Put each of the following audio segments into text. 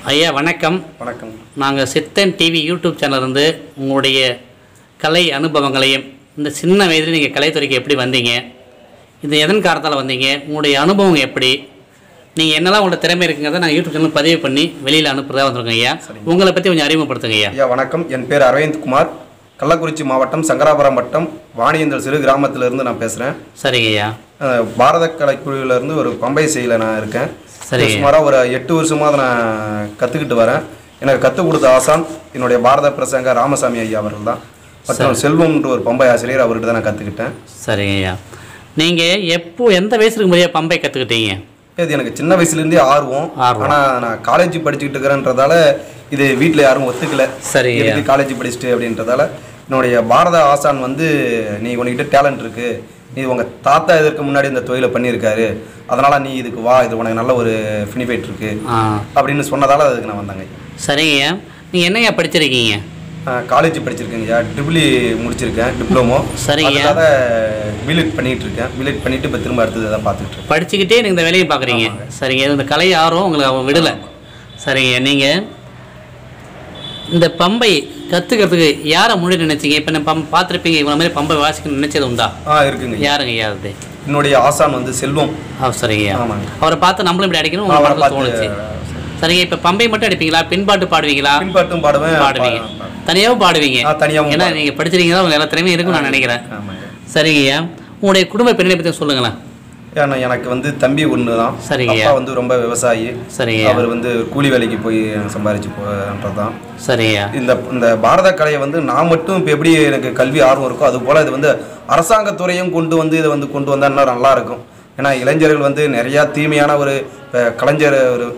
ஐயா வணக்கம் வணக்கம் நாங்கள் சித்தன் டிவி யூடியூப் சேனல் இருந்து உங்களுடைய கலை அனுபவங்களையும் இந்த சின்ன வயதில் நீங்கள் கலைத்துறைக்கு எப்படி வந்தீங்க இது எதன் காரணத்தால் வந்தீங்க உங்களுடைய அனுபவம் எப்படி நீங்கள் என்னெல்லாம் உங்களோட திறமை இருக்குங்கிறத நாங்கள் யூடியூப் சேனல் பதிவு பண்ணி வெளியில் அனுப்புறதா வந்திருக்கோம் ஐயா உங்களை பற்றி கொஞ்சம் அறிமுகப்படுத்துங்க ஐயா ஐயா வணக்கம் என் பேர் அரவிந்த் குமார் கள்ளக்குறிச்சி மாவட்டம் சங்கராபுரம் வட்டம் வாணியந்தல் சிறு கிராமத்திலிருந்து நான் பேசுகிறேன் சரிங்க ஐயா பாரத கலைக்குழுவிலேருந்து ஒரு பம்பை செயலில் நான் இருக்கேன் சரிங்க. சுமாராக ஒரு எட்டு வருஷமாக அதை நான் கற்றுக்கிட்டு வரேன் எனக்கு கற்றுக் கொடுத்த ஆசான் என்னுடைய பாரத பிரசங்க ராமசாமி ஐயா அவர்கள் தான் மற்றும் செல்வம்ன்ற ஒரு பம்பை ஆசிரியர் அவர்கிட்ட தான் நான் கற்றுக்கிட்டேன் சரிங்க ஐயா நீங்கள் எப்போ எந்த வயசுக்கு முறையாக பம்பை கற்றுக்கிட்டீங்க இது எனக்கு சின்ன வயசுலேருந்தே ஆர்வம் ஆர்வம். ஆனால் நான் காலேஜ் படிச்சுக்கிட்டு இருக்கிறேன்றதால இது வீட்டில் யாரும் ஒத்துக்கல சரிங்க ஐயா. எதுக்கு காலேஜ் படிச்சுட்டு அப்படின்றதால என்னுடைய பாரத ஆசான் வந்து நீ உனக்கிட்ட டேலண்ட் இருக்கு நீ உங்கள் தாத்தா இதற்கு முன்னாடி இந்த தொழிலை பண்ணியிருக்காரு அதனால் நீ இதுக்கு வா இது உனக்கு நல்ல ஒரு ஃபினிஃபைட் இருக்கு ஆ அப்படின்னு சொன்னதால அதுக்கு நான் வந்தாங்க சரிங்க ஐயா நீங்கள் என்னையா படிச்சிருக்கீங்க காலேஜ் படிச்சிருக்கேங்கய்யா ட்ரிபிளி முடிச்சிருக்கேன் டிப்ளமோ சரிங்கய்யா. அதனால பிலிட் பண்ணிட்டு இருக்கேன் பிலிட் பண்ணிட்டு இப்போ திரும்ப அடுத்தது தான் பார்த்துட்டு இருக்கேன் படிச்சுக்கிட்டே நீங்கள் இந்த வேலையை பார்க்குறீங்க சரிங்க இது இந்த கலை ஆர்வம் உங்களுக்கு அவன் விடலை சரிங்க நீங்கள் இந்த பம்பை கற்றுக்கிறதுக்கு யாரை முன்னாடி நினைச்சீங்க இப்போ நம்ம பம் பார்த்துருப்பீங்க இவங்க மாதிரி பம்பை வாசிக்கணும்னு நினைச்சது உண்டா ஆ இருக்குங்க யாருங்க ஐயா அது என்னுடைய ஆசான் வந்து செல்வம் ஆ சரிங்க ஆமாங்க. அவரை பார்த்து நம்மளும் இப்படி அடிக்கணும் அவரை உங்களுக்கு பார்த்து தோணுச்சு சரிங்க இப்போ பம்பை மட்டும் அடிப்பீங்களா பின்பாட்டு பாடுவீங்களா பின்பாட்டும் பாடுவேன் பாடுவீங்க பா- தனியாகவும் பாடுவீங்க ஆ, தனியாவும் ஏன்னா நீங்கள் படிச்சிருக்கீங்க உங்களுக்கு எல்லா திறமையும் இருக்கும்னு நான் நினைக்கிறேன் ஆமாங்க சரிங்க ஐயா உங்களுடைய குடும்ப பின்னணி பற்றி சொல்லுங்களேன் ஏன்னா எனக்கு வந்து தம்பி ஒன்று தான் சரிங்க. அப்பா வந்து ரொம்ப விவசாயி சரிங்க அவர் வந்து கூலி வேலைக்கு போய் சம்பாரிச்சு போன்றது தான் சரிங்க இந்த இந்த பாரத கலையை வந்து நான் மட்டும் இப்போ எப்படி எனக்கு கல்வி ஆர்வம் இருக்கோ அது போல் இது வந்து அரசாங்கத்துறையும் கொண்டு வந்து இதை வந்து கொண்டு வந்தா இன்னும் நல்லா இருக்கும் ஏன்னா இளைஞர்கள் வந்து நிறையா தீமையான ஒரு இப்போ கலைஞர் ஒரு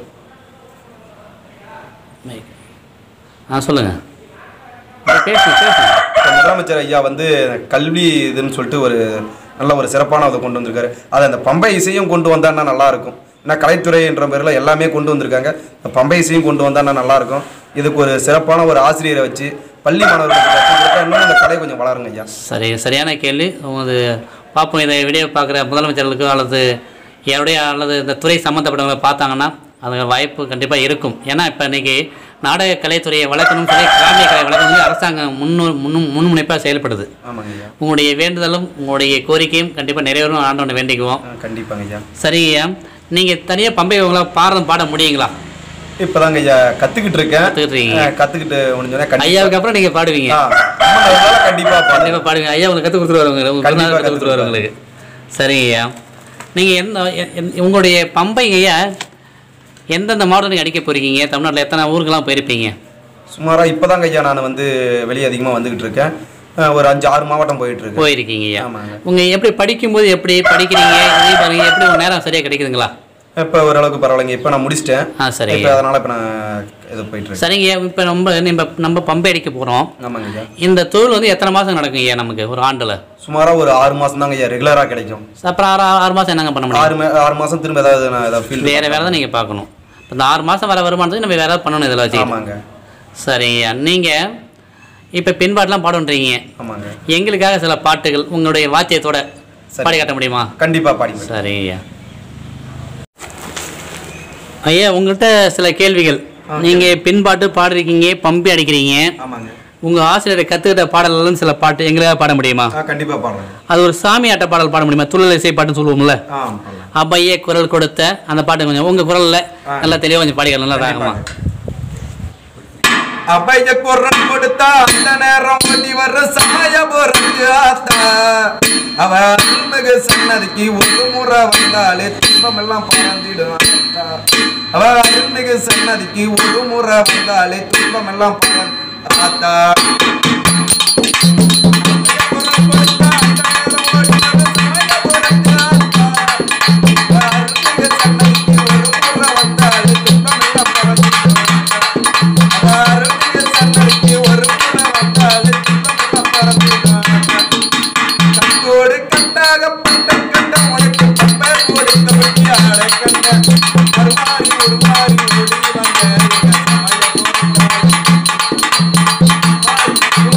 ஆ சொல்லுங்கள் பேசுங்க பேசுங்க இப்ப முதலமைச்சர் ஐயா வந்து கல்வி இதுன்னு சொல்லிட்டு ஒரு நல்ல ஒரு சிறப்பான இதை கொண்டு வந்திருக்காரு அதை அந்த பம்பை இசையும் கொண்டு வந்தான்னா நல்லா இருக்கும் ஏன்னா கலைத்துறை என்ற பேரில் எல்லாமே கொண்டு வந்திருக்காங்க இந்த பம்பை இசையும் கொண்டு வந்தான்னா நல்லா இருக்கும் இதுக்கு ஒரு சிறப்பான ஒரு ஆசிரியரை வச்சு பள்ளி மாணவர்களுக்கு கற்றுக் கொடுத்தா இன்னும் இந்த கலை கொஞ்சம் வளருங்க ஐயா சரி சரியான கேள்வி அது பார்ப்போம் இதை வீடியோ பார்க்குற முதலமைச்சர்களுக்கு அல்லது யாருடைய அல்லது இந்த துறை சம்மந்தப்பட்டவங்களை பார்த்தாங்கன்னா அது வாய்ப்பு கண்டிப்பாக இருக்கும் ஏன்னா இப்போ இன்னைக்கு நாடக கலைத்துறையை வளர்க்கணும்னு சொல்லி கிராமிய கலை வளர்க்கணும் சொல்லி அரசாங்கம் முன்னு முன்னும் முன்முனைப்பாக செயல்படுது ஆமாங்க ஐயா உங்களுடைய வேண்டுதலும் உங்களுடைய கோரிக்கையும் கண்டிப்பாக நிறைவேறும் ஆண்டவனை வேண்டிக்குவோம் ஆ, கண்டிப்பாங்க ஐயா சரிங்கய்யா நீங்கள் தனியாக பம்பை உங்களை பாடம் பாட முடியுங்களா இப்போதாங்க ஐயா கற்றுக்கிட்டு இருக்கேன் கற்றுக்கிட்டுருக்கீங்க ஆ, கற்றுக்கிட்டு முடிஞ்சோடனே கண்டிப்பாக ஐயாவுக்கு அப்புறம் நீங்கள் பாடுவீங்க கண்டிப்பாக பாடுங்க கண்டிப்பாக பாடுவீங்க ஐயா உங்களுக்கு கற்றுக் கொடுத்துருவாரு உங்களுக்கு உங்க கண்டிப்பா கற்றுக் கொடுத்துருவாரு உங்களுக்கு சரிங்கய்யா நீங்கள் எந்த எ- எ- உங்களுடைய பம்பைங்க ஐயா எந்தெந்த மாவட்டம் நீங்கள் அடிக்க போறீங்க தமிழ்நாட்டில் எத்தனை ஊருக்கெல்லாம் போயிருப்பீங்க சுமாராக இப்போதாங்க ஐயா நான் வந்து வெளியே அதிகமாக வந்துக்கிட்டு இருக்கேன் ஆ, ஒரு அஞ்சு ஆறு மாவட்டம் போயிட்டு இருக்கேன் போயிருக்கீங்க ஐயா ஆமாங்க உங்கள் எப்படி படிக்கும்போது எப்படி படிக்கிறீங்க இதே பாருங்க எப்படி உங்கள் நேரம் சரியாக கிடைக்குதுங்களா இப்போ ஓரளவுக்கு பரவாயில்லைங்க இப்போ நான் முடிச்சிட்டேன் ஆ சரிங்க இப்போ அதனால இப்போ நான் இது போயிட்டு இருக்கேன் சரிங்க இப்போ நம்ம நம்ம நம்ம பம்பை அடிக்க போகிறோம் ஆமாங்க ஐயா இந்த தொழில் வந்து எத்தனை மாதம் நடக்கும் ஐயா நமக்கு ஒரு ஆண்டில் சுமாராக ஒரு ஆறு மாதம் தாங்க ஐயா ரெகுலராக கிடைக்கும் அப்புறம் ஆறு ஆறு மாதம் என்னங்க பண்ண முடியும் ஆறு மா- ஆறு மாதம் திரும்ப ஏதாவது நான் ஏதாவது ஃபீல் வேறு வேறு தான் நீங்கள் பார்க்கணும் இப்ப இந்த ஆறு மாதம் வர வருமானத்துக்கு நம்ம வேறு ஏதாவது பண்ணணும் இதில் வச்சு ஆமாங்க சரிங்க நீங்கள் இப்போ பின்பாட்டெலாம் பாடுன்றீங்க ஆமாங்க எங்களுக்காக சில பாட்டுகள் உங்களுடைய வாத்தியத்தோட சரி. பாடி காட்ட முடியுமா கண்டிப்பாக பாடிங்க சரி ஐயா ஐயா உங்கள்கிட்ட சில கேள்விகள் நீங்கள் பின்பாட்டு பாடுறீங்க பம்பி அடிக்கிறீங்க ஆமாங்க உங்கள் ஆசிரியரை கற்றுக்கிட்ட பாடல்களும் சில பாட்டு எங்களுக்காக பாட முடியுமா ஆ கண்டிப்பாக பாடுறேங்க அது ஒரு சாமி ஆட்ட பாடல் பாட முடியுமா துள்ளல் இசை பாட்டுன்னு சொல்லுவோம்ல ஆ பாடலாம் அப்பையே குரல் கொடுத்த அந்த பாட்டு கொஞ்சம் உங்கள் குரலில் நல்லா தெளிவாக கொஞ்சம் பாடிக்கலாம் நல்லா ராகமா அப்பைய குரல் கொடுத்தா அந்த நேரம் ஓடி வர்ற சாயபுரத்து ஆத்தா அவ அருள்மிகு சன்னதிக்கு ஒரு முறை வந்தாலே துன்பம் எல்லாம் பறந்திடும் ஆத்தா அவ அருள்மிகு சன்னதிக்கு ஒரு முறை வந்தாலே துன்பம் எல்லாம் பறந்து ஆத்தா கண்டோடு கண்டாக பட்ட கண்ட உனக்கு பம்பை கொடுத்த வெட்டியாடை கண்ட மறுமாறி ஒரு மாறி ஒளி வந்த எங்க சமய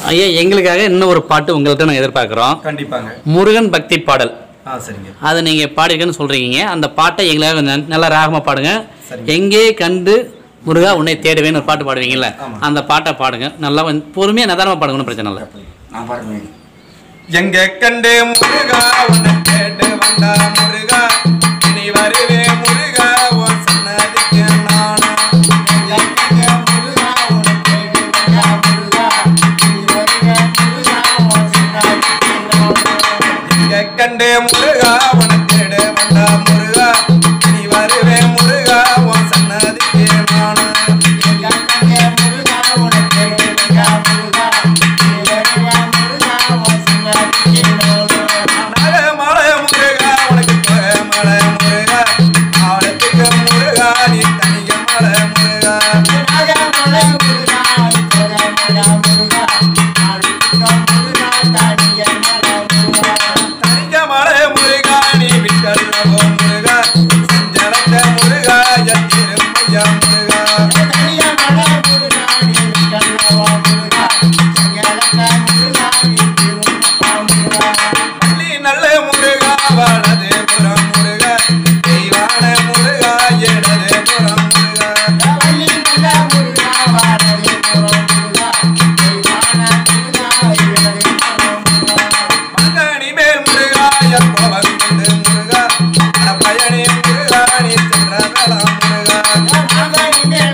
ஐயா எங்களுக்காக இன்னும் ஒரு பாட்டு உங்கள்கிட்ட நாங்கள் எதிர்பார்க்குறோம் கண்டிப்பாங்க முருகன் பக்தி பாடல் ஆ சரிங்க அதை நீங்கள் பாடிருக்கேன்னு சொல்கிறீங்க அந்த பாட்டை எங்களுக்காக ந- நல்லா ராகமாக பாடுங்க சரிங்க. எங்கே கண்டு முருகா உன்னை தேடுவேன்னு ஒரு பாட்டு பாடுவீங்கல்ல ஆமா. அந்த பாட்டை பாடுங்க நல்லா வந்து பொறுமையாக நிதானமாக பாடுங்க ஒன்றும் பிரச்சனை இல்லை நான் பாடுறேன் எங்க கண்டு முருகா உன்னை கேட்டு வந்தா முருகா இனி வருவே முருகா உன் சன்னதிக்கு நானும் எங்க கண்டு முருகா உன்னை தேடு வந்தா முருகா இனி வருவே முருகா உன் சன்னதிக்கு நானும் நகமலை முருகா உனக்கு மலை முருகா ஆழத்துக்கு முருகா நீ தனிக மலை முருகா தனிக மலை முருகா நீ விட்டல்லவோ முருகா செஞ்சலத்த முருகா எத்திருமையா முருகா பள்ளி நல்ல முருகா வலது புறம் முருகா தெய்வான முருகா இடது புறம் முருகா மகனி மேல் முருகா எப்பவன் கொண்டு முருகா பயணி முருகா நீ சென்ற வேளாம் முருகா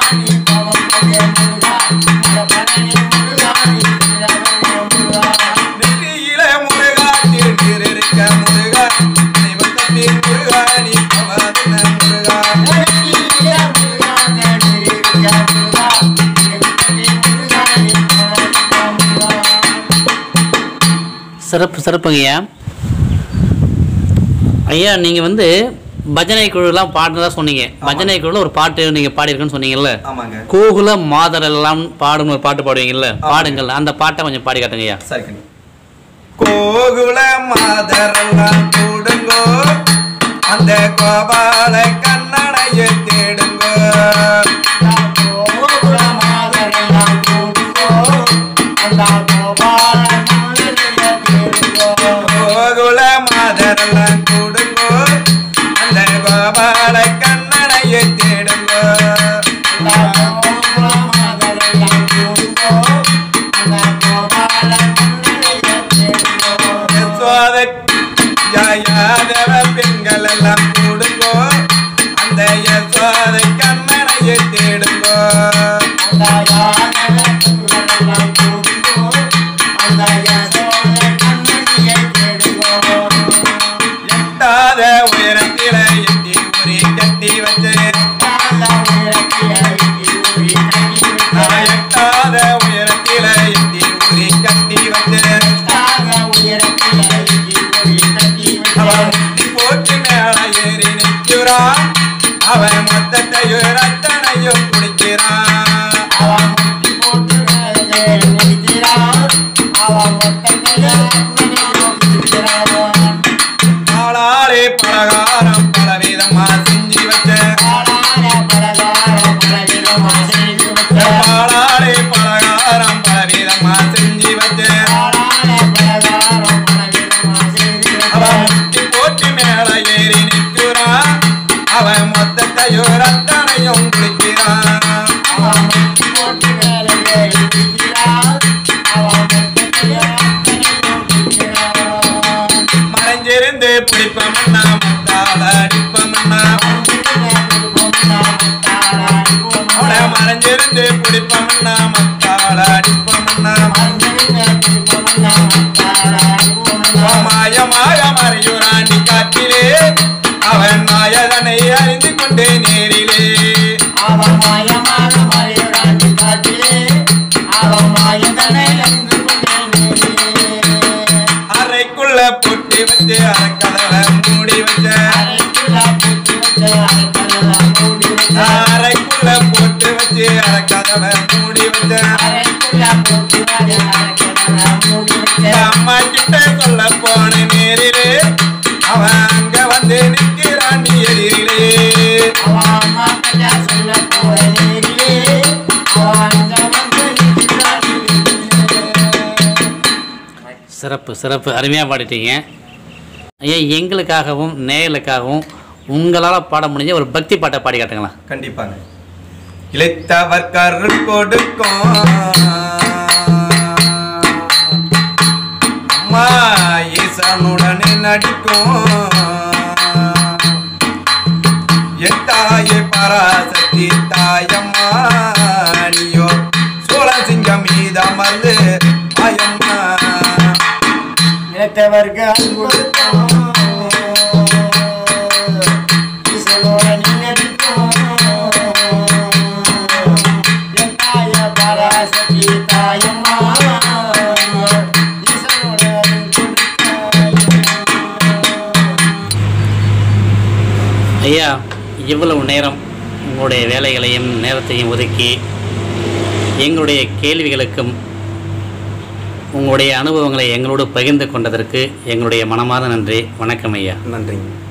நெற்றியில முருகா திருக்க முருகா நிபந்தத்தில் முருகா நீ பவாதின முருகா சிறப்பு சிறப்புங்க ஐயா ஐயா நீங்கள் வந்து பஜனை குழுலாம் பாடுனதா சொன்னீங்க பஜனை குழுல ஒரு பாட்டு நீங்கள் பாடியிருக்கேன்னு சொன்னீங்கல்ல ஆமாங்க கோகுல மாதரெல்லாம் பாடும் ஒரு பாட்டு பாடுவீங்கல்ல பாடுங்கள் அந்த பாட்டை கொஞ்சம் பாடி காட்டுங்க ஐயா சரிங்க கோகுல மாதரெல்லாம் கூடுங்கோ அந்த கோபால கண்ணனைய தேடுங்கோ கோகுல மாதரெல்லாம் கூடுங்கோ அந்த கோபால கண்ணனைய தேடுங்கோ யசோத யாதவ பெண்கள் எல்லாம் கூடுங்கோ அந்த யசோத கண்ணனைய தேடுங்கோ எட்டாத உயரத்தில எட்டி உரி கட்டி வச்சு நான் எட்டாத உயரத்தில எட்டி உரி கட்டி வச்சு அவன் முட்டி போட்டு மேல ஏறி நிற்கிறான் அவன் மொத்தத்தையும் ரத்தனையும் குடிக்கிறான் ஆளாளே பலகாரம் பலவிதமா செஞ்சு வச்ச ஆளாளே பலகாரம் பலவிதமா செஞ்சு வச்ச அவன் முட்டி போட்டு மேல ஏறி நிற்கிறான் அவன் மொத்தத்தையும் ரத்தனையும் குடிக்கிறான் மறைஞ்சிருந்து பிடிப்பமன்னா மத்தால அடிப்பமன்னா அவனை மறைஞ்சிருந்து பிடிப்பமன்னா மத்தால அடிப்பமன்னா மாயமாக மறையுறாண்டி காட்டிலே அவன் மாயதனை அறிந்து கொண்டு நேரிலே அவன் மாயமான மறையுடன் காட்டிலே அவன் மாயதனை அறிந்து கொண்டேன் அறைக்குள்ள பொட்டி வச்சு அரைக்கதவை மூடி வச்ச அறைக்குள்ள போட்டு வச்சு அரைக்கதவை மூடி வச்ச அம்மா கிட்ட சொல்ல போன நேரிலே அவன் அங்க வந்து நிற்கிறான் நீ எதிரிலே சிறப்பு சிறப்பு அருமையாக பாடிட்டீங்க ஐயா எங்களுக்காகவும் நேயர்களுக்காகவும் உங்களால் பாட முடிஞ்ச ஒரு பக்தி பாட்டை பாடி காட்டுங்களா கண்டிப்பாங்க இளைத்தவர் கருள் கொடுக்கும் அம்மா ஈசனுடனே நடிக்கும் என் தாயே பராசக்தி தாயம்மா நீயோ சோழ சிங்கம் மீதமர்ந்து மாயம்மா இனத்தவர்க்கு அன்புடுத்தோம் ஈசனோட நீங்கடிக்கும் என் தாய பராசக்தி தாயம்மா ஈசனோட ஐயா இவ்வளவு நேரம் உங்களுடைய வேலைகளையும் நேரத்தையும் ஒதுக்கி எங்களுடைய கேள்விகளுக்கும் உங்களுடைய அனுபவங்களை எங்களோடு பகிர்ந்து கொண்டதற்கு எங்களுடைய மனமார்ந்த நன்றி வணக்கம் ஐயா நன்றிங்க